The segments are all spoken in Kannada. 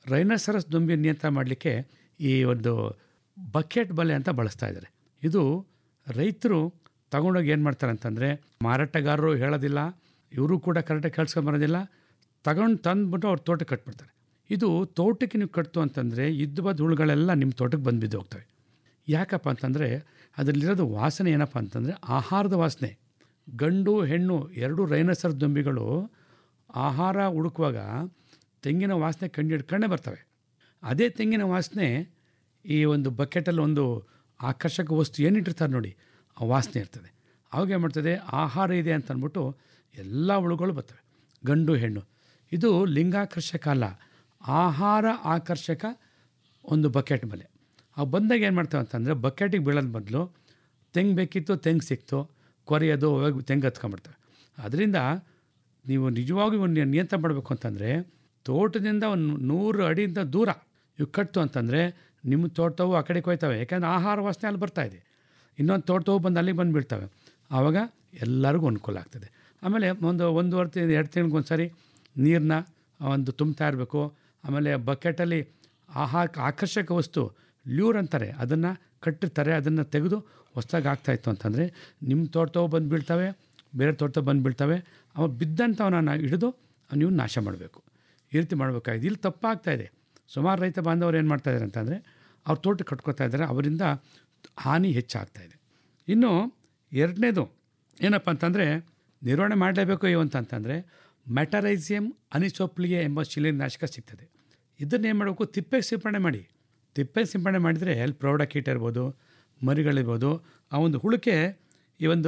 ರೈನಸರಸ್ ದುಂಬಿ ನಿಯಂತ್ರಣ ಮಾಡಲಿಕ್ಕೆ ಈ ಒಂದು ಬಕೆಟ್ ಬಲೆ ಅಂತ ಬಳಸ್ತಾ ಇದ್ದಾರೆ ಇದು ರೈತರು ತಗೊಂಡೋಗಿ ಏನು ಮಾಡ್ತಾರೆ ಅಂತಂದರೆ ಮಾರಾಟಗಾರರು ಹೇಳೋದಿಲ್ಲ ಇವರು ಕೂಡ ಕರೆಕ್ಟಾಗಿ ಕೇಳಿಸ್ಕೊಂಡು ಬರೋದಿಲ್ಲ ತಗೊಂಡು ತಂದ್ಬಿಟ್ಟು ಅವ್ರ ತೋಟಕ್ಕೆ ಕಟ್ಬಿಡ್ತಾರೆ ಇದು ತೋಟಕ್ಕೆ ನೀವು ಕಟ್ತು ಅಂತಂದರೆ ಇದ್ದು ಬದ್ದು ಹುಳುಗಳೆಲ್ಲ ನಿಮ್ಮ ತೋಟಕ್ಕೆ ಬಂದು ಬಿದ್ದು ಹೋಗ್ತವೆ ಯಾಕಪ್ಪ ಅಂತಂದರೆ ಅದರಲ್ಲಿರೋದು ವಾಸನೆ ಏನಪ್ಪ ಅಂತಂದರೆ ಆಹಾರದ ವಾಸನೆ ಗಂಡು ಹೆಣ್ಣು ಎರಡು ರೈನಸರ್ ದುಂಬಿಗಳು ಆಹಾರ ಹುಡುಕುವಾಗ ತೆಂಗಿನ ವಾಸನೆ ಕಂಡು ಹಿಡ್ಕೊಂಡೇ ಬರ್ತವೆ ಅದೇ ತೆಂಗಿನ ವಾಸನೆ ಈ ಒಂದು ಬಕೆಟಲ್ಲಿ ಒಂದು ಆಕರ್ಷಕ ವಸ್ತು ಏನಿಟ್ಟಿರ್ತಾರೆ ನೋಡಿ ಆ ವಾಸನೆ ಇರ್ತದೆ ಅವಾಗ ಏನು ಮಾಡ್ತದೆ ಆಹಾರ ಇದೆ ಅಂತ ಅಂದ್ಬಿಟ್ಟು ಎಲ್ಲ ಹುಳುಗಳು ಬರ್ತವೆ ಗಂಡು ಹೆಣ್ಣು ಇದು ಲಿಂಗಾಕರ್ಷಕ ಅಲ್ಲ ಆಹಾರ ಆಕರ್ಷಕ ಒಂದು ಬಕೆಟ್ ಮೇಲೆ ಅವು ಬಂದಾಗ ಏನು ಮಾಡ್ತೇವೆ ಅಂತಂದರೆ ಬಕೆಟಿಗೆ ಬೀಳೋದು ಬದಲು ತೆಂಗು ಬೇಕಿತ್ತು ತೆಂಗು ಸಿಕ್ತು ಕೊರೆಯೋದು ಹೋಗಿ ತೆಂಗು ಹತ್ಕೊಂಡ್ಬಿಡ್ತವೆ ಅದರಿಂದ ನೀವು ನಿಜವಾಗೂ ಒಂದು ನಿಯಂತ್ರಣ ಮಾಡಬೇಕು ಅಂತಂದರೆ ತೋಟದಿಂದ ಒಂದು ನೂರು ಅಡಿಯಿಂದ ದೂರ ಇವು ಕಟ್ತು ಅಂತಂದರೆ ನಿಮ್ಮ ತೋಟವು ಆ ಕಡೆಗೆ ಹೋಯ್ತವೆ ಯಾಕಂದರೆ ಆಹಾರ ವಾಸನೆ ಅಲ್ಲಿ ಬರ್ತಾ ಇದೆ ಇನ್ನೊಂದು ತೋಟವು ಬಂದು ಅಲ್ಲಿಗೆ ಬಂದು ಬೀಳ್ತವೆ ಆವಾಗ ಎಲ್ಲರಿಗೂ ಅನುಕೂಲ ಆಗ್ತದೆ ಆಮೇಲೆ ಒಂದು ಒಂದೂವರೆ ತಿಂಗಳು ಎರಡು ತಿಂಗ್ಳಿಗೆ ಒಂದು ಸಾರಿ ನೀರನ್ನ ಒಂದು ತುಂಬ್ತಾ ಇರಬೇಕು ಆಮೇಲೆ ಬಕೆಟಲ್ಲಿ ಆಹಾ ಆಕರ್ಷಕ ವಸ್ತು ಲ್ಯೂರ್ ಅಂತಾರೆ ಅದನ್ನು ಕಟ್ಟಿರ್ತಾರೆ ಅದನ್ನು ತೆಗೆದು ಹೊಸ್ದಾಗಿ ಆಗ್ತಾಯಿತ್ತು ಅಂತಂದರೆ ನಿಮ್ಮ ತೋಟವು ಬಂದು ಬೀಳ್ತವೆ ಬೇರೆ ತೋಟ ಬಂದು ಬೀಳ್ತವೆ ಅವ ಬಿದ್ದಂಥವನ್ನ ಹಿಡಿದು ನೀವು ನಾಶ ಮಾಡಬೇಕು ಈ ರೀತಿ ಮಾಡಬೇಕಾಗಿದೆ ಇಲ್ಲಿ ತಪ್ಪಾಗ್ತಾ ಇದೆ ಸುಮಾರು ರೈತ ಬಾಂಧವರು ಏನು ಮಾಡ್ತಾ ಇದ್ದಾರೆ ಅಂತಂದರೆ ಅವ್ರ ತೋಟ ಕಟ್ಕೋತಾ ಇದ್ದಾರೆ ಅವರಿಂದ ಹಾನಿ ಹೆಚ್ಚಾಗ್ತಾ ಇದೆ ಇನ್ನು ಎರಡನೇದು ಏನಪ್ಪ ಅಂತಂದರೆ ನಿರ್ವಹಣೆ ಮಾಡಲೇಬೇಕು ಇವು ಅಂತಂತಂದರೆ ಮೆಟರೈಸಿಯಮ್ ಅನಿಸೋಪ್ಲಿಗೆ ಎಂಬ ಶಿಲೀನಾಶಕ ಸಿಗ್ತದೆ ಇದನ್ನು ಏನು ಮಾಡಬೇಕು ತಿಪ್ಪೆಗೆ ಸಿಂಪಡಣೆ ಮಾಡಿ ತಿಪ್ಪೆಗೆ ಸಿಂಪಡಣೆ ಮಾಡಿದರೆ ಅಲ್ಲಿ ಪ್ರೌಢ ಕೀಟ ಇರ್ಬೋದು ಮರಿಗಳಿರ್ಬೋದು ಆ ಒಂದು ಹುಳುಕೆ ಈ ಒಂದು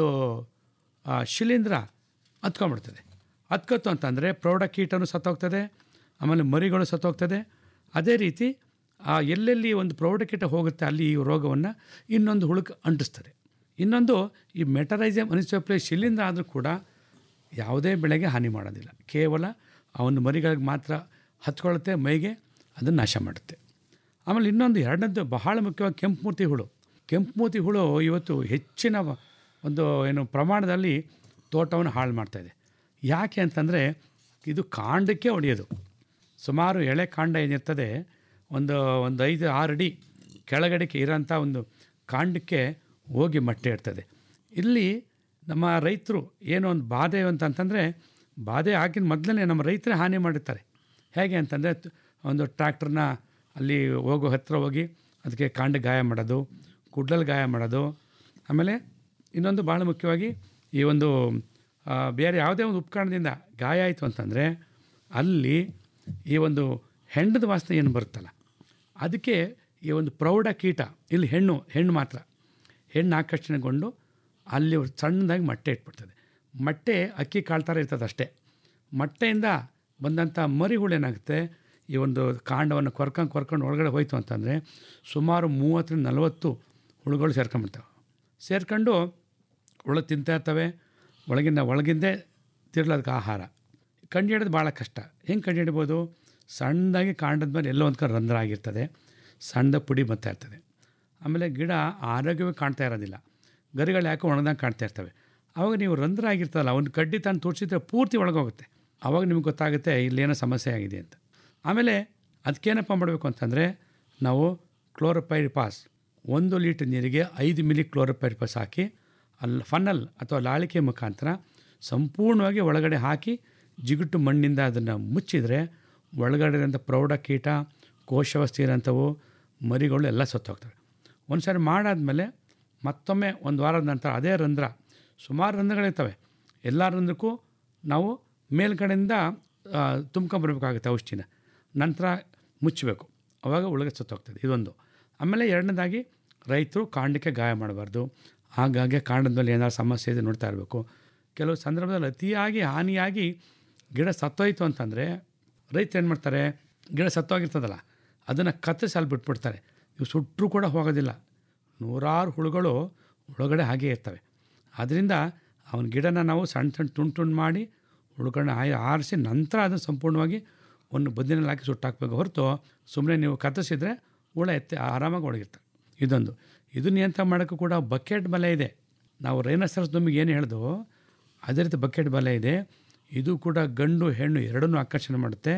ಆ, ಶಿಲೀಂಧ್ರ ಹತ್ಕೊಂಡ್ಬಿಡ್ತದೆ ಹತ್ಕೊತ್ತು ಅಂತಂದರೆ ಪ್ರೌಢ ಕೀಟನೂ ಸತ್ತೋಗ್ತದೆ ಆಮೇಲೆ ಮರಿಗಳು ಸತ್ತೋಗ್ತದೆ ಅದೇ ರೀತಿ ಆ ಎಲ್ಲೆಲ್ಲಿ ಒಂದು ಪ್ರೌಢಕೀಟ ಹೋಗುತ್ತೆ ಅಲ್ಲಿ ಈ ರೋಗವನ್ನು ಇನ್ನೊಂದು ಹುಳುಕ್ಕೆ ಅಂಟಿಸ್ತದೆ ಇನ್ನೊಂದು ಈ ಮೆಟರೈಸಮ್ ಅನಿಸೋಪ್ಲೆ ಶಿಲೀಂಧ್ರ ಆದರೂ ಕೂಡ ಯಾವುದೇ ಬೆಳೆಗೆ ಹಾನಿ ಮಾಡೋದಿಲ್ಲ ಕೇವಲ ಆ ಒಂದು ಮರಿಗಳಿಗೆ ಮಾತ್ರ ಹತ್ಕೊಳ್ಳುತ್ತೆ ಮೈಗೆ ಅದನ್ನು ನಾಶ ಮಾಡುತ್ತೆ ಆಮೇಲೆ ಇನ್ನೊಂದು ಎರಡನೇದು ಬಹಳ ಮುಖ್ಯವಾಗಿ ಕೆಂಪು ಮೂತಿ ಹುಳು ಕೆಂಪು ಮೂತಿ ಹುಳು ಇವತ್ತು ಹೆಚ್ಚಿನ ಒಂದು ಏನು ಪ್ರಮಾಣದಲ್ಲಿ ತೋಟವನ್ನು ಹಾಳು ಮಾಡ್ತಾಯಿದೆ ಯಾಕೆ ಅಂತಂದರೆ ಇದು ಕಾಂಡಕ್ಕೆ ಹೊಡೆಯೋದು ಸುಮಾರು ಎಳೆ ಕಾಂಡ ಏನಿರ್ತದೆ ಒಂದು ಒಂದು ಐದು ಆರು ಅಡಿ ಕೆಳಗಡೆಗೆ ಇರೋಂಥ ಒಂದು ಕಾಂಡಕ್ಕೆ ಹೋಗಿ ಮೊಟ್ಟೆ ಇರ್ತದೆ ಇಲ್ಲಿ ನಮ್ಮ ರೈತರು ಏನೋ ಒಂದು ಬಾಧೆ ಅಂತಂತಂದರೆ ಬಾಧೆ ಆಗಿನ ಮೊದಲನೇ ನಮ್ಮ ರೈತರೇ ಹಾನಿ ಮಾಡಿರ್ತಾರೆ ಹೇಗೆ ಅಂತಂದರೆ ತ- ಒಂದು ಟ್ರ್ಯಾಕ್ಟರ್ನ ಅಲ್ಲಿ ಹೋಗೋ ಹತ್ತಿರ ಹೋಗಿ ಅದಕ್ಕೆ ಕಾಂಡ ಗಾಯ ಮಾಡೋದು ಕುಡ್ಲಲ್ಲಿ ಗಾಯ ಮಾಡೋದು ಆಮೇಲೆ ಇನ್ನೊಂದು ಭಾಳ ಮುಖ್ಯವಾಗಿ ಈ ಒಂದು ಆ, ಬೇರೆ ಯಾವುದೇ ಒಂದು ಉಪಕರಣದಿಂದ ಗಾಯ ಆಯಿತು ಅಂತಂದರೆ ಅಲ್ಲಿ ಈ ಒಂದು ಹೆಂಡದ ವಾಸನೆ ಏನು ಬರುತ್ತಲ್ಲ ಅದಕ್ಕೆ ಈ ಒಂದು ಪ್ರೌಢ ಕೀಟ ಇಲ್ಲಿ ಹೆಣ್ಣು ಹೆಣ್ಣು ಮಾತ್ರ ಹೆಣ್ಣು ಆಕರ್ಷಣೆಗೊಂಡು ಅಲ್ಲಿ ಸಣ್ಣದಾಗಿ ಮೊಟ್ಟೆ ಇಟ್ಬಿಡ್ತದೆ ಮೊಟ್ಟೆ ಅಕ್ಕಿ ಕಾಳು ಥರ ಇರ್ತದೆ ಅಷ್ಟೇ ಮೊಟ್ಟೆಯಿಂದ ಬಂದಂಥ ಮರಿ ಹುಳು ಏನಾಗುತ್ತೆ ಈ ಒಂದು ಕಾಂಡವನ್ನು ಕೊರ್ಕೊಂಡು ಕೊರ್ಕೊಂಡು ಒಳಗಡೆ ಹೋಯ್ತು ಅಂತಂದರೆ ಸುಮಾರು ಮೂವತ್ತರಿಂದ ನಲವತ್ತು ಹುಳುಗಳು ಸೇರ್ಕೊಂಡ್ಬಿಡ್ತವೆ ಸೇರ್ಕೊಂಡು ಹುಳು ತಿಂತಾ ಇರ್ತವೆ ಒಳಗಿಂದ ಒಳಗಿಂದೇ ತಿರ್ಲೋದಕ್ಕೆ ಆಹಾರ ಕಂಡುಹಿಡಿದು ಭಾಳ ಕಷ್ಟ ಹೆಂಗೆ ಕಂಡುಹಿಡ್ಬೋದು ಸಣ್ಣದಾಗಿ ಕಾಂಡದ ಮೇಲೆ ಎಲ್ಲೋ ಒಂದು ಕಡೆ ರಂಧ್ರ ಆಗಿರ್ತದೆ ಸಣ್ಣ ಪುಡಿ ಬರ್ತಾ ಇರ್ತದೆ ಆಮೇಲೆ ಗಿಡ ಆರೋಗ್ಯವೇ ಕಾಣ್ತಾ ಇರೋದಿಲ್ಲ ಗರಿಗಳು ಯಾಕೋ ಒಣದಂಗೆ ಕಾಣ್ತಾ ಇರ್ತವೆ ಆವಾಗ ನೀವು ರಂಧ್ರ ಆಗಿರ್ತದಲ್ಲ ಒಂದು ಕಡ್ಡಿ ತಾನು ತೋರಿಸಿದ್ರೆ ಪೂರ್ತಿ ಒಳಗೋಗುತ್ತೆ ಆವಾಗ ನಿಮ್ಗೆ ಗೊತ್ತಾಗುತ್ತೆ ಇಲ್ಲೇನೋ ಸಮಸ್ಯೆ ಆಗಿದೆ ಅಂತ ಆಮೇಲೆ ಅದಕ್ಕೇನಪ್ಪ ಮಾಡಬೇಕು ಅಂತಂದರೆ ನಾವು ಕ್ಲೋರೋಪೈರಿಪಾಸ್ ಒಂದು ಲೀಟರ್ ನೀರಿಗೆ ಐದು ಮಿಲಿ ಕ್ಲೋರೋಪೈರಿಪಾಸ್ ಹಾಕಿ ಅಲ್ಲಿ ಫನಲ್ ಅಥವಾ ಲಾಳಿಕೆ ಮುಖಾಂತರ ಸಂಪೂರ್ಣವಾಗಿ ಒಳಗಡೆ ಹಾಕಿ ಜಿಗುಟು ಮಣ್ಣಿಂದ ಅದನ್ನು ಮುಚ್ಚಿದರೆ ಒಳಗಡೆ ಇರೋಂಥ ಪ್ರೌಢ ಕೀಟ ಕೋಶವಸ್ತಿ ಇರೋಂಥವು ಮರಿಗಳು ಎಲ್ಲ ಸತ್ತೋಗ್ತವೆ ಒಂದು ಸಾರಿ ಮಾಡಾದ್ಮೇಲೆ ಮತ್ತೊಮ್ಮೆ ಒಂದು ವಾರದ ನಂತರ ಅದೇ ರಂಧ್ರ ಸುಮಾರು ರಂಧ್ರಗಳಿರ್ತವೆ ಎಲ್ಲ ರಂಧ್ರಕ್ಕೂ ನಾವು ಮೇಲ್ಗಡೆಯಿಂದ ಆ, ತುಂಬ್ಕೊಂಬರ್ಬೇಕಾಗುತ್ತೆ ಔಷಧಿನ ನಂತರ ಮುಚ್ಚಬೇಕು ಅವಾಗ ಒಳಗೆ ಸತ್ತೋಗ್ತದೆ ಇದೊಂದು ಆಮೇಲೆ ಎರಡನೇದಾಗಿ ರೈತರು ಕಾಂಡಕ್ಕೆ ಗಾಯ ಮಾಡಬಾರ್ದು ಆಗಾಗ್ಗೆ ಕಾಂಡದ ಮೇಲೆ ಏನಾದ್ರು ಸಮಸ್ಯೆ ಇದೆ ನೋಡ್ತಾ ಇರಬೇಕು ಕೆಲವು ಸಂದರ್ಭದಲ್ಲಿ ಅತಿಯಾಗಿ ಹಾನಿಯಾಗಿ ಗಿಡ ಸತ್ತೋಯ್ತು ಅಂತಂದರೆ ರೈತ ಏನು ಮಾಡ್ತಾರೆ ಗಿಡ ಸತ್ತೋಗಿರ್ತದಲ್ಲ ಅದನ್ನು ಕತ್ತರಿಸಿ ಅಲ್ಲಿ ಬಿಟ್ಬಿಡ್ತಾರೆ ಇವು ಸುಟ್ಟರೂ ಕೂಡ ಹೋಗೋದಿಲ್ಲ ನೂರಾರು ಹುಳುಗಳು ಒಳಗಡೆ ಹಾಗೇ ಇರ್ತವೆ ಆದ್ದರಿಂದ ಅವನ ಗಿಡನ ನಾವು ಸಣ್ಣ ಸಣ್ಣ ತುಂಡು ತುಂಡು ಮಾಡಿ ಹುಳುಗಳನ್ನ ಆಯ್ ಆರಿಸಿ ನಂತರ ಅದನ್ನು ಸಂಪೂರ್ಣವಾಗಿ ಒಂದು ಬದಿನಲ್ಲಿ ಹಾಕಿ ಸುಟ್ಟಾಕಬೇಕು ಹೊರತು ಸುಮ್ಮನೆ ನೀವು ಕತ್ತರಿಸಿದ್ರೆ ಹುಳ ಎತ್ತಿ ಆರಾಮಾಗಿ ಒಳಗಿರ್ತವೆ ಇದೊಂದು ಇದು ನಿಯಂತ್ರಣ ಮಾಡೋಕ್ಕೂ ಕೂಡ ಬಕೆಟ್ ಬಲೆ ಇದೆ ನಾವು ರೈನಸರ್ಸ್ ದುಂಬಿಗೆ ಏನು ಹೇಳ್ದೋ ಅದೇ ರೀತಿ ಬಕೆಟ್ ಬಲೆ ಇದೆ ಇದು ಕೂಡ ಗಂಡು ಹೆಣ್ಣು ಎರಡನ್ನೂ ಆಕರ್ಷಣೆ ಮಾಡುತ್ತೆ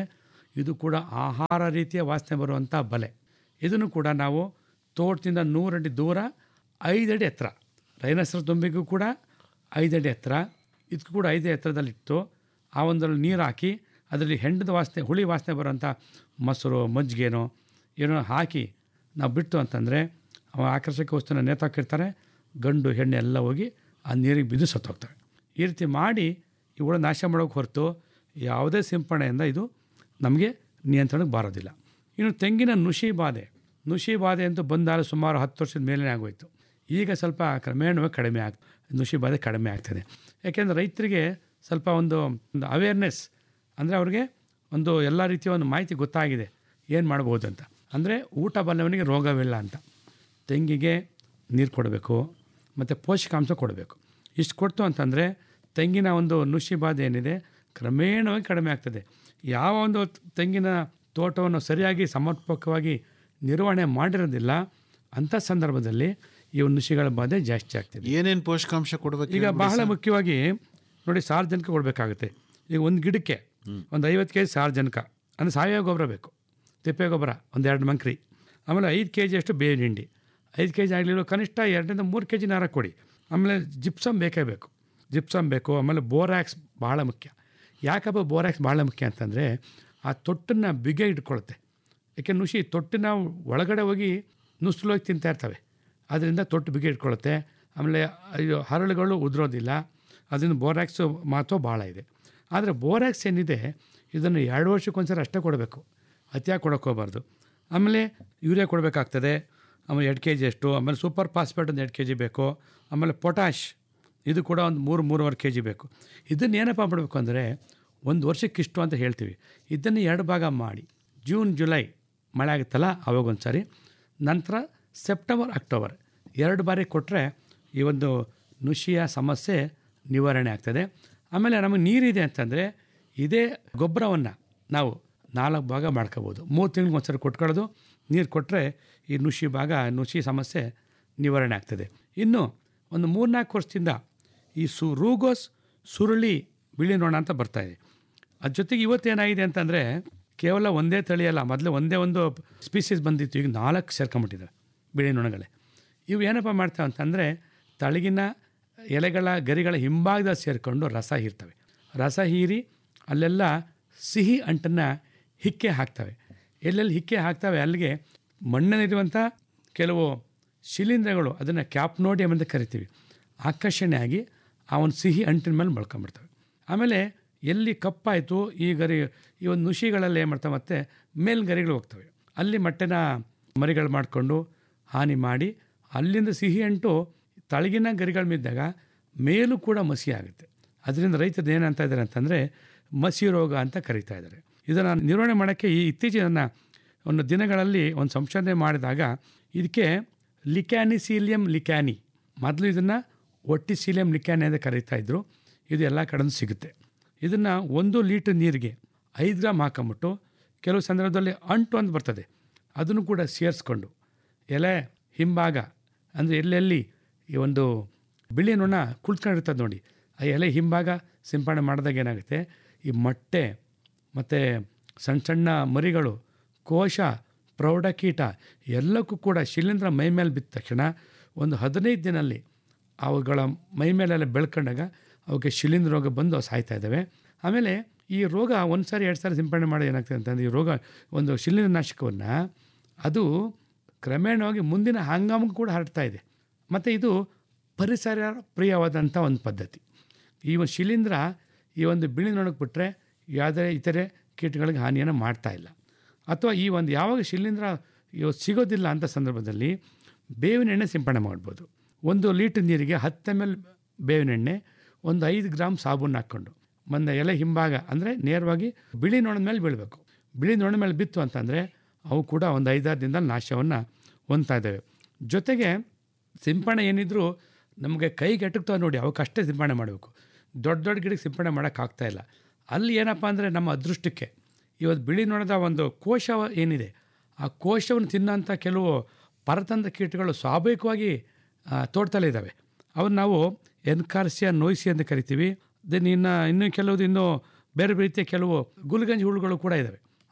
ಇದು ಕೂಡ ಆಹಾರ ರೀತಿಯ ವಾಸನೆ ಬರುವಂಥ ಬಲೆ ಇದನ್ನು ಕೂಡ ನಾವು ತೋಟದಿಂದ ನೂರಡಿ ದೂರ ಐದಡಿ ಎತ್ತರ ರೈನಸರ ದುಂಬಿಗೂ ಕೂಡ ಐದಡಿ ಎತ್ತರ ಇದಕ್ಕೂ ಕೂಡ ಐದು ಎತ್ತರದಲ್ಲಿಟ್ಟು ಆ ಒಂದರಲ್ಲಿ ನೀರು ಹಾಕಿ ಅದರಲ್ಲಿ ಹೆಂಡದ ವಾಸನೆ ಹುಳಿ ವಾಸನೆ ಬರೋಂಥ ಮೊಸರು ಮಜ್ಜಿಗೆನೋ ಏನೋ ಹಾಕಿ ನಾವು ಬಿಟ್ಟು ಅಂತಂದರೆ ಅವ ಆಕರ್ಷಕ ವಸ್ತುನ ನೇತಾಕಿರ್ತಾರೆ ಗಂಡು ಹೆಣ್ಣು ಎಲ್ಲ ಹೋಗಿ ಆ ನೀರಿಗೆ ಬಿದ್ದು ಸತ್ತೋಗ್ತವೆ ಈ ರೀತಿ ಮಾಡಿ ಇವುಗಳ ನಾಶ ಮಾಡೋಕ್ಕೆ ಹೊರತು ಯಾವುದೇ ಸಿಂಪರಣೆಯಿಂದ ಇದು ನಮಗೆ ನಿಯಂತ್ರಣಕ್ಕೆ ಬಾರೋದಿಲ್ಲ ಇನ್ನು ತೆಂಗಿನ ನುಷಿ ಬಾಧೆ ನುಷಿ ಬಾಧೆ ಅಂತೂ ಬಂದಾಗ ಸುಮಾರು ಹತ್ತು ವರ್ಷದ ಮೇಲೆ ಆಗೋಯ್ತು ಈಗ ಸ್ವಲ್ಪ ಕ್ರಮೇಣವಾಗಿ ಕಡಿಮೆ ಆಗ್ ನುಷಿ ಬಾಧೆ ಕಡಿಮೆ ಆಗ್ತದೆ ಯಾಕೆಂದರೆ ರೈತರಿಗೆ ಸ್ವಲ್ಪ ಒಂದು ಒಂದು ಅವೇರ್ನೆಸ್ ಅಂದರೆ ಅವ್ರಿಗೆ ಒಂದು ಎಲ್ಲ ರೀತಿಯ ಒಂದು ಮಾಹಿತಿ ಗೊತ್ತಾಗಿದೆ ಏನು ಮಾಡ್ಬೋದು ಅಂತ ಅಂದರೆ ಊಟ ಬಲ್ಲವನಿಗೆ ರೋಗವಿಲ್ಲ ಅಂತ ತೆಂಗಿಗೆ ನೀರು ಕೊಡಬೇಕು ಮತ್ತು ಪೋಷಕಾಂಶ ಕೊಡಬೇಕು ಇಷ್ಟು ಕೊಡ್ತು ಅಂತಂದರೆ ತೆಂಗಿನ ಒಂದು ನುಷಿ ಬಾಧೆ ಏನಿದೆ ಕ್ರಮೇಣವಾಗಿ ಕಡಿಮೆ ಆಗ್ತದೆ ಯಾವ ಒಂದು ತೆಂಗಿನ ತೋಟವನ್ನು ಸರಿಯಾಗಿ ಸಮರ್ಪಕವಾಗಿ ನಿರ್ವಹಣೆ ಮಾಡಿರೋದಿಲ್ಲ ಅಂಥ ಸಂದರ್ಭದಲ್ಲಿ ಈ ಒಂದು ನುಷಿಗಳ ಬಾಧೆ ಜಾಸ್ತಿ ಆಗ್ತದೆ ಏನೇನು ಪೋಷಕಾಂಶ ಕೊಡ್ಬೇಕು ಈಗ ಬಹಳ ಮುಖ್ಯವಾಗಿ ನೋಡಿ ಸಾರ್ವಜನಿಕ ಕೊಡಬೇಕಾಗುತ್ತೆ ಈಗ ಒಂದು ಗಿಡಕ್ಕೆ ಒಂದು ಐವತ್ತು ಕೆ ಜಿ ಸಾರ್ವಜನಿಕ ಅಂದರೆ ಸಾವಯವ ಗೊಬ್ಬರ ಬೇಕು ತಿಪ್ಪೆ ಗೊಬ್ಬರ ಒಂದು ಎರಡು ಮಂಕ್ರಿ ಆಮೇಲೆ ಐದು ಕೆ ಜಿಯಷ್ಟು ಬೇವಿನ ಹಿಂಡಿ ಐದು ಕೆ ಜಿ ಆಗಲಿಲ್ಲ ಕನಿಷ್ಠ ಎರಡರಿಂದ ಮೂರು ಕೆ ಜಿ ನಾರ ಕೊಡಿ ಆಮೇಲೆ ಜಿಪ್ಸಮ್ ಬೇಕೇ ಬೇಕು ಜಿಪ್ಸಮ್ ಬೇಕು ಆಮೇಲೆ ಬೋರ್ಯಾಕ್ಸ್ ಭಾಳ ಮುಖ್ಯ ಯಾಕಪ್ಪ ಬೋರ್ಯಾಕ್ಸ್ ಭಾಳ ಮುಖ್ಯ ಅಂತಂದರೆ ಆ ತೊಟ್ಟನ್ನು ಬಿಗೆ ಇಟ್ಕೊಳುತ್ತೆ ಯಾಕೆ ನುಷಿ ತೊಟ್ಟಿನ ಒಳಗಡೆ ಹೋಗಿ ನುಸುಳೋಗಿ ತಿಂತಾ ಇರ್ತವೆ ಅದರಿಂದ ತೊಟ್ಟು ಬಿಗಿ ಇಟ್ಕೊಳ್ಳುತ್ತೆ ಆಮೇಲೆ ಇದು ಹರಳುಗಳು ಉದುರೋದಿಲ್ಲ ಅದರಿಂದ ಬೋರ್ಯಾಕ್ಸು ಮಹತ್ವ ಭಾಳ ಇದೆ ಆದರೆ ಬೋರ್ಯಾಕ್ಸ್ ಏನಿದೆ ಇದನ್ನು ಎರಡು ವರ್ಷಕ್ಕೊಂದ್ಸರಿ ಅಷ್ಟೇ ಕೊಡಬೇಕು ಅತಿಯಾಗಿ ಕೊಡೋಕೆ ಹೋಗ್ಬಾರ್ದು ಆಮೇಲೆ ಯೂರಿಯಾ ಕೊಡಬೇಕಾಗ್ತದೆ ಆಮೇಲೆ ಎರಡು ಕೆ ಜಿ ಅಷ್ಟು ಆಮೇಲೆ ಸೂಪರ್ ಫಾಸ್ಫೇಟ್ ಒಂದು ಎರಡು ಕೆ ಜಿ ಬೇಕು ಆಮೇಲೆ ಪೊಟ್ಯಾಶ್ ಇದು ಕೂಡ ಒಂದು ಮೂರು ಮೂರುವರೆ ಕೆ ಜಿ ಬೇಕು ಇದನ್ನು ಏನಪ್ಪ ಮಾಡಬೇಕು ಅಂದರೆ ಒಂದು ವರ್ಷಕ್ಕಿಷ್ಟು ಅಂತ ಹೇಳ್ತೀವಿ ಇದನ್ನು ಎರಡು ಭಾಗ ಮಾಡಿ ಜೂನ್ ಜುಲೈ ಮಳೆ ಆಗುತ್ತಲ್ಲ ಅವಾಗ ಒಂದು ಸಾರಿ ನಂತರ ಸೆಪ್ಟೆಂಬರ್ ಅಕ್ಟೋಬರ್ ಎರಡು ಬಾರಿ ಕೊಟ್ಟರೆ ಈ ಒಂದು ನುಷಿಯ ಸಮಸ್ಯೆ ನಿವಾರಣೆ ಆಗ್ತದೆ ಆಮೇಲೆ ನಮಗೆ ನೀರಿದೆ ಅಂತಂದರೆ ಇದೇ ಗೊಬ್ಬರವನ್ನು ನಾವು ನಾಲ್ಕು ಭಾಗ ಮಾಡ್ಕೋಬೋದು ಮೂರು ತಿಂಗಳಿಗೆ ಒಂದ್ಸರಿ ಕೊಟ್ಕೊಳ್ಳೋದು ನೀರು ಕೊಟ್ಟರೆ ಈ ನುಷಿ ಭಾಗ ನುಷಿ ಸಮಸ್ಯೆ ನಿವಾರಣೆ ಆಗ್ತದೆ ಇನ್ನು ಒಂದು ಮೂರ್ನಾಲ್ಕು ವರ್ಷದಿಂದ ಈ ಸು ರೂಗೋಸ್ ಸುರುಳಿ ಬಿಳಿ ನೋಣ ಅಂತ ಬರ್ತಾಯಿದೆ ಅದ್ರ ಜೊತೆಗೆ ಇವತ್ತೇನಾಗಿದೆ ಅಂತಂದರೆ ಕೇವಲ ಒಂದೇ ತಳಿ ಅಲ್ಲ ಮೊದಲು ಒಂದೇ ಒಂದು ಸ್ಪೀಸೀಸ್ ಬಂದಿತ್ತು ಈಗ ನಾಲ್ಕು ಸೇರ್ಕೊಂಬಿಟ್ಟಿದ್ದಾವೆ ಬಿಳಿ ನೊಣಗಳೇ ಇವು ಏನಪ್ಪ ಮಾಡ್ತಾವೆ ಅಂತಂದರೆ ತಳಗಿನ ಎಲೆಗಳ ಗರಿಗಳ ಹಿಂಭಾಗದ ಸೇರಿಕೊಂಡು ರಸ ಹೀರ್ತವೆ ರಸ ಹೀರಿ ಅಲ್ಲೆಲ್ಲ ಸಿಹಿ ಅಂಟನ್ನು ಹಿಕ್ಕೆ ಹಾಕ್ತವೆ ಎಲ್ಲೆಲ್ಲಿ ಹಿಕ್ಕೆ ಹಾಕ್ತವೆ ಅಲ್ಲಿಗೆ ಮಣ್ಣಲ್ಲಿರುವಂಥ ಕೆಲವು ಶಿಲೀಂಧ್ರಗಳು ಅದನ್ನು ಕ್ಯಾಪ್ನೋಡಿಯಮ್ ಅಂತ ಕರಿತೀವಿ ಆಕರ್ಷಣೆ ಆಗಿ ಆ ಒಂದು ಸಿಹಿ ಅಂಟಿನ ಮೇಲೆ ಬಳ್ಕೊಂಬಿಡ್ತವೆ ಆಮೇಲೆ ಎಲ್ಲಿ ಕಪ್ಪಾಯಿತು ಈ ಗರಿ ಈ ಒಂದು ನುಷಿಗಳಲ್ಲಿ ಏನು ಮಾಡ್ತವೆ ಮತ್ತು ಮೇಲ್ಗರಿಗಳು ಹೋಗ್ತವೆ ಅಲ್ಲಿ ಮಟ್ಟೆನ ಮರಿಗಳು ಮಾಡಿಕೊಂಡು ಹಾನಿ ಮಾಡಿ ಅಲ್ಲಿಂದ ಸಿಹಿ ಅಂಟು ತಳಗಿನ ಗರಿಗಳ ಬಿದ್ದಾಗ ಮೇಲೂ ಕೂಡ ಮಸಿ ಆಗುತ್ತೆ ಅದರಿಂದ ರೈತರು ಏನಂತ ಇದ್ದಾರೆ ಅಂತಂದರೆ ಮಸಿ ರೋಗ ಅಂತ ಕರೀತಾ ಇದ್ದಾರೆ ಇದನ್ನು ನಿರ್ವಹಣೆ ಮಾಡೋಕ್ಕೆ ಈ ಇತ್ತೀಚಿನ ಒಂದು ದಿನಗಳಲ್ಲಿ ಒಂದು ಸಂಶೋಧನೆ ಮಾಡಿದಾಗ ಇದಕ್ಕೆ ಲಿಕ್ಯಾನಿಸೀಲಿಯಂ ಲಿಕ್ಯಾನಿ ಮೊದಲು ಇದನ್ನು ಒಟ್ಟಿಸೀಲಿಯಂ ಲಿಕ್ಯಾನಿ ಅಂತ ಕರೀತಾ ಇದ್ರು ಇದು ಎಲ್ಲ ಕಡೆನೂ ಸಿಗುತ್ತೆ ಇದನ್ನು ಒಂದು ಲೀಟ್ರ್ ನೀರಿಗೆ ಐದು ಗ್ರಾಮ್ ಹಾಕೊಂಬಿಟ್ಟು ಕೆಲವು ಸಂದರ್ಭದಲ್ಲಿ ಅಂಟು ಅಂತ ಬರ್ತದೆ ಅದನ್ನು ಕೂಡ ಸೇರಿಸ್ಕೊಂಡು ಎಲೆ ಹಿಂಭಾಗ ಅಂದರೆ ಎಲ್ಲೆಲ್ಲಿ ಈ ಒಂದು ಬಿಳಿ ನೊಣ ಕುಳಿತ್ಕೊಂಡಿರ್ತದೆ ನೋಡಿ ಆ ಎಲೆ ಹಿಂಭಾಗ ಸಿಂಪಡಣೆ ಮಾಡಿದಾಗ ಏನಾಗುತ್ತೆ ಈ ಮೊಟ್ಟೆ ಮತ್ತು ಸಣ್ಣ ಸಣ್ಣ ಮರಿಗಳು ಕೋಶ ಪ್ರೌಢಕೀಟ ಎಲ್ಲಕ್ಕೂ ಕೂಡ ಶಿಲೀಂಧ್ರ ಮೈ ಮೇಲೆ ಬಿದ್ದ ತಕ್ಷಣ ಒಂದು ಹದಿನೈದು ದಿನಲ್ಲಿ ಅವುಗಳ ಮೈ ಮೇಲೆಲ್ಲ ಬೆಳ್ಕೊಂಡಾಗ ಅವಕ್ಕೆ ಶಿಲೀಂಧ್ರ ರೋಗ ಬಂದು ಸಾಯ್ತಾ ಇದ್ದಾವೆ ಆಮೇಲೆ ಈ ರೋಗ ಒಂದು ಸಾರಿ ಎರಡು ಸಾರಿ ಸಿಂಪಡಣೆ ಮಾಡಿ ಏನಾಗ್ತದೆ ಅಂತಂದರೆ ಈ ರೋಗ ಒಂದು ಶಿಲೀಂಧ್ರ ನಾಶಕವನ್ನು ಅದು ಕ್ರಮೇಣವಾಗಿ ಮುಂದಿನ ಹಂಗಾಮಕ್ಕೂ ಕೂಡ ಹರಡ್ತಾ ಇದೆ ಮತ್ತು ಇದು ಪರಿಸರ ಪ್ರಿಯವಾದಂಥ ಒಂದು ಪದ್ಧತಿ ಈ ಒಂದು ಶಿಲೀಂಧ್ರ ಈ ಒಂದು ಬಿಳಿ ನೊಣಕ್ಕೆ ಬಿಟ್ಟರೆ ಯಾವುದೇ ಇತರೆ ಕೀಟಗಳಿಗೆ ಹಾನಿಯನ್ನು ಮಾಡ್ತಾ ಇಲ್ಲ ಅಥವಾ ಈ ಒಂದು ಯಾವಾಗ ಶಿಲೀಂಧ್ರ ಇವತ್ತು ಸಿಗೋದಿಲ್ಲ ಅಂಥ ಸಂದರ್ಭದಲ್ಲಿ ಬೇವಿನ ಎಣ್ಣೆ ಸಿಂಪಡಣೆ ಮಾಡ್ಬೋದು ಒಂದು ಲೀಟ್ರ್ ನೀರಿಗೆ ಹತ್ತು ಎಮ್ ಎಲ್ ಬೇವಿನ ಎಣ್ಣೆ ಒಂದು ಐದು ಗ್ರಾಮ್ ಸಾಬೂನು ಹಾಕ್ಕೊಂಡು ಒಂದು ಎಲೆ ಹಿಂಭಾಗ ಅಂದರೆ ನೇರವಾಗಿ ಬಿಳಿ ನೊಣದ ಮೇಲೆ ಬೀಳಬೇಕು ಬಿಳಿ ನೊಣದ ಮೇಲೆ ಬಿತ್ತು ಅಂತಂದರೆ ಅವು ಕೂಡ ಒಂದು ಐದಾರು ದಿನದಲ್ಲಿ ನಾಶವನ್ನು ಹೊಂದ್ತಾ ಇದ್ದಾವೆ ಜೊತೆಗೆ ಸಿಂಪಡಣೆ ಏನಿದ್ರು ನಮಗೆ ಕೈಗೆ ಎಟಕ್ತಾವೆ ನೋಡಿ ಅವಕ್ಕಷ್ಟೇ ಸಿಂಪಡಣೆ ಮಾಡಬೇಕು ದೊಡ್ಡ ದೊಡ್ಡ ಗಿಡಕ್ಕೆ ಸಿಂಪಡಣೆ ಮಾಡೋಕ್ಕಾಗ್ತಾ ಇಲ್ಲ ಅಲ್ಲಿ ಏನಪ್ಪ ಅಂದರೆ ನಮ್ಮ ಅದೃಷ್ಟಕ್ಕೆ ಇವತ್ತು ಬಿಳಿ ನೊಣದ ಒಂದು ಕೋಶ ಏನಿದೆ ಆ ಕೋಶವನ್ನು ತಿನ್ನೋಂಥ ಕೆಲವು ಪರತಂದ ಕೀಟಗಳು ಸ್ವಾಭಾವಿಕವಾಗಿ ತೋಟದಲ್ಲೇ ಇದ್ದಾವೆ ಅವನ್ನ ನಾವು ಎನ್ಕಾರ್ಸಿಯಾ ನೋಯ್ಸಿ ಅಂತ ಕರಿತೀವಿ ದೆನ್ ಇನ್ನು ಇನ್ನೂ ಕೆಲವುದು ಇನ್ನೂ ಬೇರೆ ರೀತಿಯ ಕೆಲವು ಗುಲ್ಗಂಜಿ ಹುಳುಗಳು ಕೂಡ ಇದ್ದಾವೆ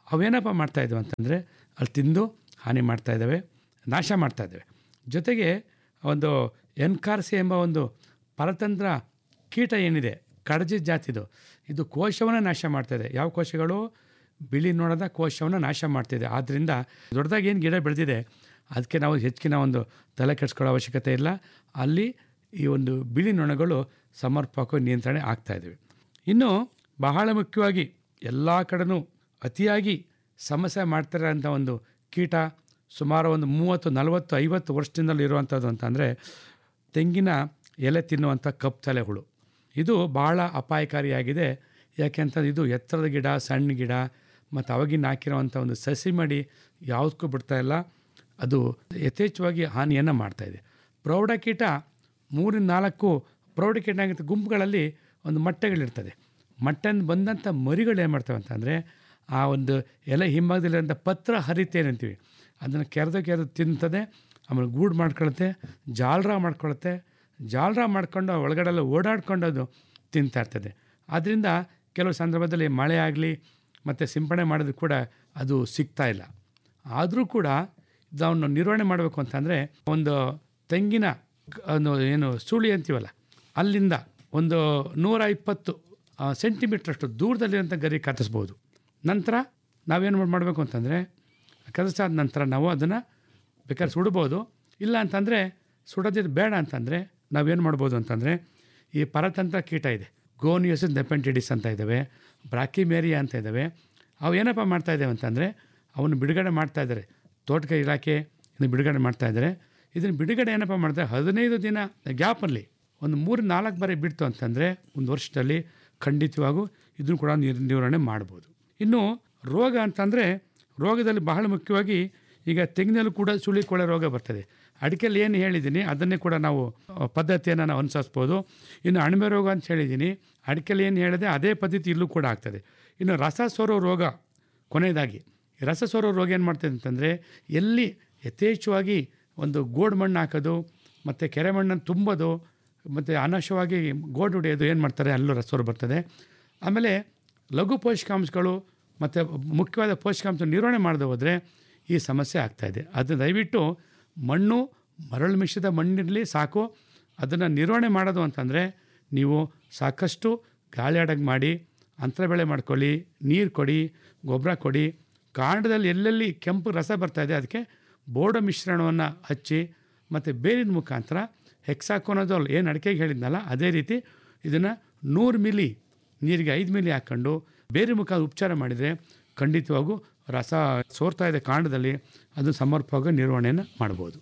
ಅವೇನಪ್ಪ ಮಾಡ್ತಾ ಇದ್ವು ಅಂತಂದರೆ ಅಲ್ಲಿ ತಿಂದು ಹಾನಿ ಮಾಡ್ತಾ ಇದ್ದಾವೆ ನಾಶ ಮಾಡ್ತಾ ಇದ್ದಾವೆ ಜೊತೆಗೆ ಒಂದು ಎನ್ಕಾರ್ಸಿ ಎಂಬ ಒಂದು ಪರತಂತ್ರ ಕೀಟ ಏನಿದೆ ಕಡಜಿ ಜಾತಿದು ಇದು ಕೋಶವನ್ನು ನಾಶ ಮಾಡ್ತಾಯಿದೆ ಯಾವ ಕೋಶಗಳು ಬಿಳಿ ನೋಡದ ಕೋಶವನ್ನು ನಾಶ ಮಾಡ್ತಿದೆ ಆದ್ದರಿಂದ ದೊಡ್ಡದಾಗಿ ಏನು ಗಿಡ ಬೆಳೆದಿದೆ ಅದಕ್ಕೆ ನಾವು ಹೆಚ್ಚಿನ ಒಂದು ತಲೆ ಕೆಡಿಸ್ಕೊಳ್ಳೋ ಅವಶ್ಯಕತೆ ಇಲ್ಲ ಅಲ್ಲಿ ಈ ಒಂದು ಬಿಳಿ ನೊಣಗಳು ಸಮರ್ಪಕ ನಿಯಂತ್ರಣೆ ಆಗ್ತಾಯಿದ್ದಾವೆ ಇನ್ನು ಬಹಳ ಮುಖ್ಯವಾಗಿ ಎಲ್ಲ ಕಡೆನೂ ಅತಿಯಾಗಿ ಸಮಸ್ಯೆ ಮಾಡ್ತಾರೆ ಅಂತ ಒಂದು ಕೀಟ ಸುಮಾರು ಒಂದು ಮೂವತ್ತು ನಲವತ್ತು ಐವತ್ತು ವರ್ಷದಿಂದಲೂ ಇರುವಂಥದ್ದು ಅಂತಂದರೆ ತೆಂಗಿನ ಎಲೆ ತಿನ್ನುವಂಥ ಕಪ್ಪು ತಲೆ ಹುಳು ಇದು ಭಾಳ ಅಪಾಯಕಾರಿಯಾಗಿದೆ ಯಾಕೆಂತಂದ್ರೆ ಇದು ಎತ್ತರದ ಗಿಡ ಸಣ್ಣ ಗಿಡ ಮತ್ತು ಅವಾಗಿನ ಹಾಕಿರೋವಂಥ ಒಂದು ಸಸಿ ಮಡಿ ಯಾವುದಕ್ಕೂ ಬಿಡ್ತಾ ಇಲ್ಲ ಅದು ಯಥೇಚ್ಛವಾಗಿ ಹಾನಿಯನ್ನು ಮಾಡ್ತಾಯಿದೆ ಪ್ರೌಢಕೀಟ ಮೂರಿಂದ ನಾಲ್ಕು ಪ್ರೌಢಕೀಟ ಆಗಿರುತ್ತೆ ಗುಂಪುಗಳಲ್ಲಿ ಒಂದು ಮೊಟ್ಟೆಗಳಿರ್ತದೆ ಮೊಟ್ಟೆನ ಬಂದಂಥ ಮರಿಗಳು ಏನು ಮಾಡ್ತವೆ ಅಂತಂದರೆ ಆ ಒಂದು ಎಲೆ ಹಿಂಭಾಗದಲ್ಲಿರೋಂಥ ಪತ್ರ ಹರಿತೆ ಅಂತೀವಿ ಅದನ್ನು ಕೆರೆದು ಕೆರೆದು ತಿಂತದೆ ಆಮೇಲೆ ಗೂಡು ಮಾಡ್ಕೊಳುತ್ತೆ ಜಾಲರ ಮಾಡ್ಕೊಳುತ್ತೆ ಜಾಲರ ಮಾಡ್ಕೊಂಡು ಒಳಗಡೆಲ್ಲ ಓಡಾಡ್ಕೊಂಡು ಅದು ತಿಂತಾ ಇರ್ತದೆ ಆದ್ದರಿಂದ ಕೆಲವು ಸಂದರ್ಭದಲ್ಲಿ ಮಳೆ ಆಗಲಿ ಮತ್ತು ಸಿಂಪಡಣೆ ಮಾಡೋದು ಕೂಡ ಅದು ಸಿಗ್ತಾ ಇಲ್ಲ ಆದರೂ ಕೂಡ ಇದನ್ನು ನಿರ್ವಹಣೆ ಮಾಡಬೇಕು ಅಂತಂದರೆ ಒಂದು ತೆಂಗಿನ ಕ- ಒಂದು ಏನು ಸುಳಿ ಅಂತೀವಲ್ಲ ಅಲ್ಲಿಂದ ಒಂದು ನೂರ ಇಪ್ಪತ್ತು ಸೆಂಟಿಮೀಟ್ರಷ್ಟು ದೂರದಲ್ಲಿರೋಂಥ ಗರಿ ಕತ್ತರಿಸ್ಬೋದು ನಂತರ ನಾವೇನು ಮಾಡಬೇಕು ಅಂತಂದರೆ ಕತ್ತರಿಸಾದ ನಂತರ ನಾವು ಅದನ್ನು ಬೇಕಾದ್ರೆ ಸುಡ್ಬೋದು ಇಲ್ಲ ಅಂತಂದರೆ ಸುಡೋದಿದ್ದು ಬೇಡ ಅಂತಂದರೆ ನಾವೇನು ಮಾಡ್ಬೋದು ಅಂತಂದರೆ ಈ ಪರತಂತ್ರ ಕೀಟ ಇದೆ ಗೋನಿಯಸ್ ನೆಪೆಂಟಿಡಿಸ್ ಅಂತ ಇದ್ದಾವೆ ಬ್ರಾಕಿಮೇರಿಯಾ ಅಂತ ಇದ್ದಾವೆ ಅವು ಏನಪ್ಪ ಮಾಡ್ತಾ ಇದ್ದಾವೆ ಅಂತಂದರೆ ಅವನು ಬಿಡುಗಡೆ ಮಾಡ್ತಾ ಇದ್ದಾರೆ ತೋಟಗಾರಿಕೆ ಇಲಾಖೆ ಇದನ್ನು ಬಿಡುಗಡೆ ಮಾಡ್ತಾ ಇದ್ದಾರೆ ಇದನ್ನು ಬಿಡುಗಡೆ ಏನಪ್ಪ ಮಾಡ್ತಾರೆ ಹದಿನೈದು ದಿನ ಗ್ಯಾಪಲ್ಲಿ ಒಂದು ಮೂರು ನಾಲ್ಕು ಬಾರಿ ಬಿಡ್ತು ಅಂತಂದರೆ ಒಂದು ವರ್ಷದಲ್ಲಿ ಖಂಡಿತವಾಗೂ ಇದನ್ನು ಕೂಡ ನಿರ್ ನಿರ್ವಹಣೆ ಮಾಡ್ಬೋದು ಇನ್ನು ರೋಗ ಅಂತಂದರೆ ರೋಗದಲ್ಲಿ ಬಹಳ ಮುಖ್ಯವಾಗಿ ಈಗ ತೆಂಗಿನಲ್ಲೂ ಕೂಡ ಸುಳಿ ಕೊಳೆ ರೋಗ ಬರ್ತದೆ ಅಡಿಕೆಯಲ್ಲಿ ಏನು ಹೇಳಿದ್ದೀನಿ ಅದನ್ನೇ ಕೂಡ ನಾವು ಆ, ಪದ್ಧತಿಯನ್ನು ನಾವು ಅನುಸರಿಸ್ಬೋದು ಇನ್ನು ಅಣಬೆ ರೋಗ ಅಂತ ಹೇಳಿದ್ದೀನಿ ಅಡಿಕೆಯಲ್ಲಿ ಏನು ಹೇಳಿದೆ ಅದೇ ಪದ್ಧತಿ ಇಲ್ಲೂ ಕೂಡ ಆಗ್ತದೆ ಇನ್ನು ರಸ ಸೋರೋ ರೋಗ ಕೊನೆಯದಾಗಿ ಈ ರಸ ಸೋರೋ ರೋಗ ಏನು ಮಾಡ್ತದೆ ಅಂತಂದರೆ ಎಲ್ಲಿ ಯಥೇಚ್ಛವಾಗಿ ಒಂದು ಗೋಡು ಮಣ್ಣು ಹಾಕೋದು ಮತ್ತು ಕೆರೆ ಮಣ್ಣನ್ನು ತುಂಬೋದು ಮತ್ತು ಅನಾವಶ್ಯವಾಗಿ ಗೋಡು ಹೊಡೆಯೋದು ಏನು ಮಾಡ್ತಾರೆ ಅಲ್ಲೂ ರಸೋರು ಬರ್ತದೆ ಆಮೇಲೆ ಲಘು ಪೋಷಕಾಂಶಗಳು ಮತ್ತು ಮುಖ್ಯವಾದ ಪೋಷಕಾಂಶ ನಿರ್ವಹಣೆ ಮಾಡದೆ ಹೋದರೆ ಈ ಸಮಸ್ಯೆ ಆಗ್ತಾಯಿದೆ ಅದು ದಯವಿಟ್ಟು ಮಣ್ಣು ಮರಳು ಮಿಶ್ರಿತ ಮಣ್ಣಿರಲಿ ಸಾಕು ಅದನ್ನು ನಿರ್ವಹಣೆ ಮಾಡೋದು ಅಂತಂದರೆ ನೀವು ಸಾಕಷ್ಟು ಗಾಳಿ ಆಡೋಂಗೆ ಮಾಡಿ ಅಂತರ ಬೆಳೆ ಮಾಡ್ಕೊಳ್ಳಿ ನೀರು ಕೊಡಿ ಗೊಬ್ಬರ ಕೊಡಿ ಕಾಂಡದಲ್ಲಿ ಎಲ್ಲೆಲ್ಲಿ ಕೆಂಪು ರಸ ಬರ್ತಾಯಿದೆ ಅದಕ್ಕೆ ಬೋರ್ಡ ಮಿಶ್ರಣವನ್ನು ಹಚ್ಚಿ ಮತ್ತು ಬೇರಿನ ಮುಖಾಂತರ ಹೆಕ್ಸಾಕೋನದೋಲ್ ಏನು ಅಡಿಕೆಗೆ ಹೇಳಿದ್ನಲ್ಲ ಅದೇ ರೀತಿ ಇದನ್ನು ನೂರು ಮಿಲಿ ನೀರಿಗೆ ಐದು ಮಿಲಿ ಹಾಕ್ಕೊಂಡು ಬೇರೆ ಮುಖ ಉಪಚಾರ ಮಾಡಿದರೆ ಖಂಡಿತವಾಗೂ ರಸ ಸೋರ್ತಾ ಇದೆ ಕಾಂಡದಲ್ಲಿ ಅದು ಸಮರ್ಪಕ ನಿರ್ವಹಣೆಯನ್ನು ಮಾಡ್ಬೋದು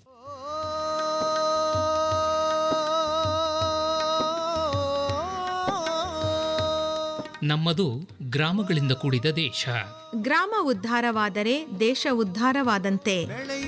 ನಮ್ಮದು ಗ್ರಾಮಗಳಿಂದ ಕೂಡಿದ ದೇಶ ಗ್ರಾಮ ಉದ್ಧಾರವಾದರೆ ದೇಶ ಉದ್ಧಾರವಾದಂತೆ